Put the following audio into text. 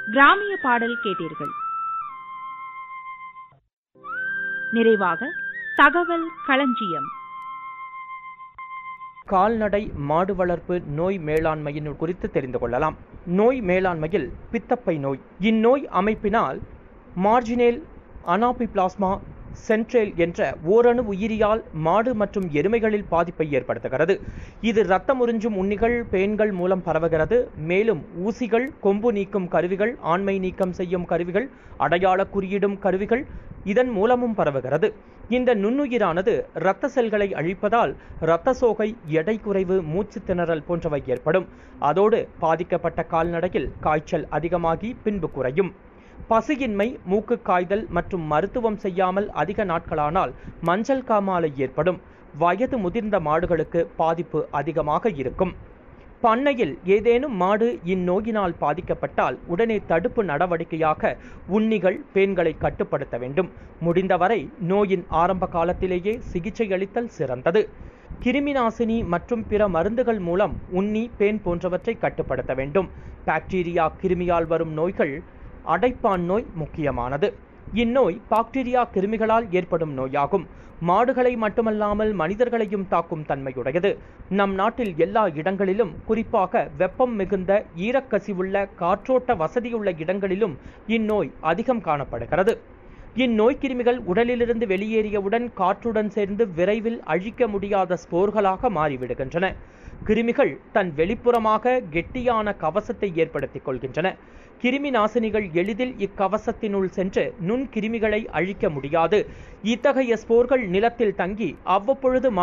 கிராமிய பாடல் கேட்டீர்கள் நிறைவாக தகவல் களஞ்சியம் கால்நடை மாடு வளர்ப்பு நோய் மேலாண்மையின் குறித்து தெரிந்து கொள்ளலாம் நோய் மேலாண்மையில் பித்தப்பை நோய் இந்நோய் அமைப்பினால் மார்ஜினேல் அனாபிபிளாஸ்மா சென்ட்ரேல் என்ற ஓரணு உயிரியால் மாடு மற்றும் எருமைகளில் பாதிப்பை ஏற்படுத்துகிறது இது இரத்தம் உறிஞ்சும் உண்ணிகள் பேன்கள் மூலம் பரவுகிறது மேலும் ஊசிகள் கொம்பு நீக்கும் கருவிகள் ஆண்மை நீக்கம் செய்யும் கருவிகள் அடையாள குறியிடும் கருவிகள் இதன் மூலமும் பரவுகிறது இந்த நுண்ணுயிரானது இரத்த செல்களை அழிப்பதால் இரத்த சோகை எடை குறைவு மூச்சு திணறல் போன்றவை ஏற்படும் அதோடு பாதிக்கப்பட்ட கால்நடையில் காய்ச்சல் அதிகமாகி பின்பு குறையும் பசியின்மை மூக்கு காய்தல் மற்றும் மருத்துவம் செய்யாமல் அதிக நாட்களானால் மஞ்சள் காமாலை ஏற்படும் வயது முதிர்ந்த மாடுகளுக்கு பாதிப்பு அதிகமாக இருக்கும் பண்ணையில் ஏதேனும் மாடு இந்நோயினால் பாதிக்கப்பட்டால் உடனே தடுப்பு நடவடிக்கையாக உண்ணிகள் பேன்களை கட்டுப்படுத்த வேண்டும் முடிந்தவரை நோயின் ஆரம்ப காலத்திலேயே சிகிச்சை அளித்தல் சிறந்தது கிருமிநாசினி மற்றும் பிற மருந்துகள் மூலம் உண்ணி பேன் போன்றவற்றை கட்டுப்படுத்த வேண்டும் பாக்டீரியா கிருமியால் வரும் நோய்கள் அடைப்பான் நோய் முக்கியமானது இந்நோய் பாக்டீரியா கிருமிகளால் ஏற்படும் நோயாகும் மாடுகளை மட்டுமல்லாமல் மனிதர்களையும் தாக்கும் தன்மையுடையது நம் நாட்டில் எல்லா இடங்களிலும் குறிப்பாக வெப்பம் மிகுந்த ஈரக்கசிவுள்ள காற்றோட்ட வசதியுள்ள இடங்களிலும் இந்நோய் அதிகம் காணப்படுகிறது இந்நோய் கிருமிகள் உடலிலிருந்து வெளியேறியவுடன் காற்றுடன் சேர்ந்து விரைவில் அழிக்க முடியாத ஸ்போர்களாக மாறிவிடுகின்றன கிருமிகள் தன் வெளிப்புறமாக கெட்டியான கவசத்தை ஏற்படுத்திக் கொள்கின்றன கிருமி நாசினிகள் எளிதில் இக்கவசத்தினுள் சென்று நுண்கிருமிகளை அழிக்க முடியாது இத்தகைய ஸ்போர்கள் நிலத்தில் தங்கி அவ்வப்பொழுது